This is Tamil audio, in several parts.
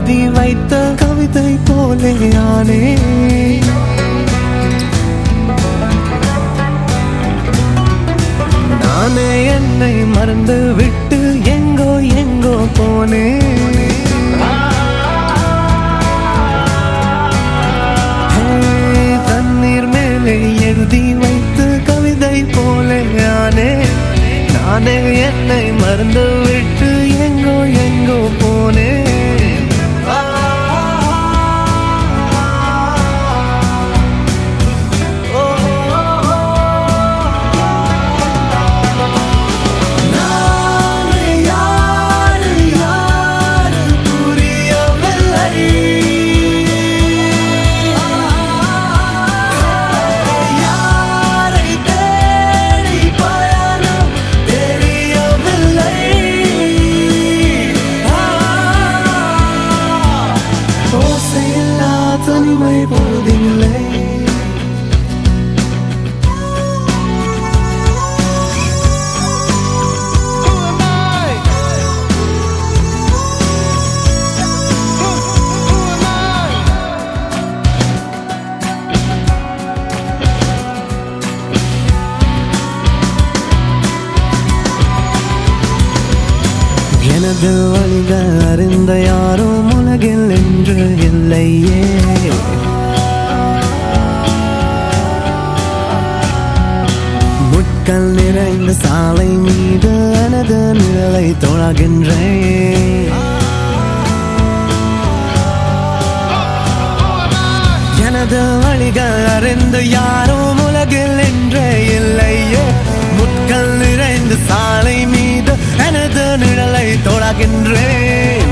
எழுதி வைத்த கவிதை போலே ஆனே நானே என்னை மறந்து விட்டு எங்கோ எங்கோ போனேன் ஹே, தண்ணீர் மேலே எழுதி வைத்து கவிதை போல நானே நானே என்னை மறந்து விட்டு எங்கோ எங்கோ போனேன் நானே யாரு யாரு புரியவில்லை யாரை தேடி பயணம் தெரியவில்லை ஓசையில்லா தனிமை போதில்லை எனது வழிகள் அறிந்த யாரும் உலகில் என்று இல்லையே முட்கள் நிறைந்த சாலை மீது எனது நிழலை தொழகின்றேன் எனது வழிகள் அறிந்து யாரும் உலகில் என்றே இல்லையே முட்கள் நிறைந்த சாலை மீது எனது நிழலை தொடர்கின்றேன்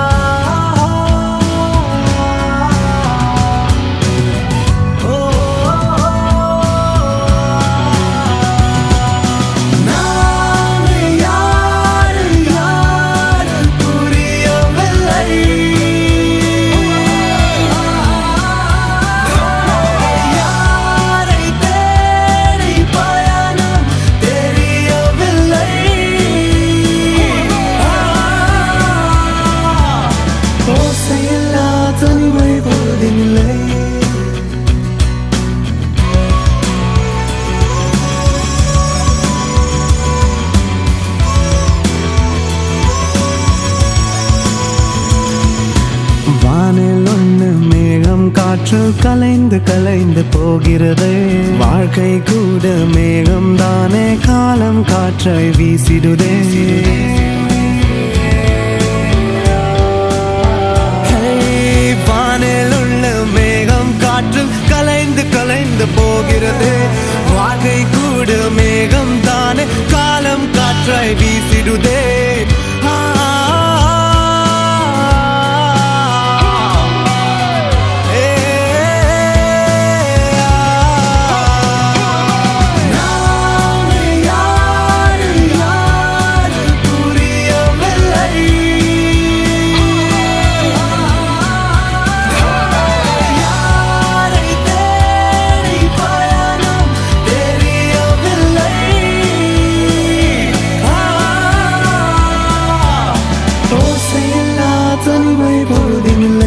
நானே யாரு யாரு புரியவில்லை யாரை தேடி பயணம் தெரியவில்லை ஓசையில்லா தனிமை போதில்லை வானில் ஒன்று மேகம் காற்று கலைந்து கலைந்து போகிறது வாழ்க்கை கூட மேகம் தானே காலம் காற்றை வீசிடுதே ஹே, வானில் உள்ள மேகம் காற்று கலைந்து கலைந்து போகிறது வாழ்க்கை கூட மேகம் தானே காலம் காற்றை வீசிடுதே ஆ, ஏ, நானே யாரு யாரு புரியவில்லை யாரை தேடி பயணம் தெரியவில்லை ஓசையில்லா தனிமை பொழுதில்லை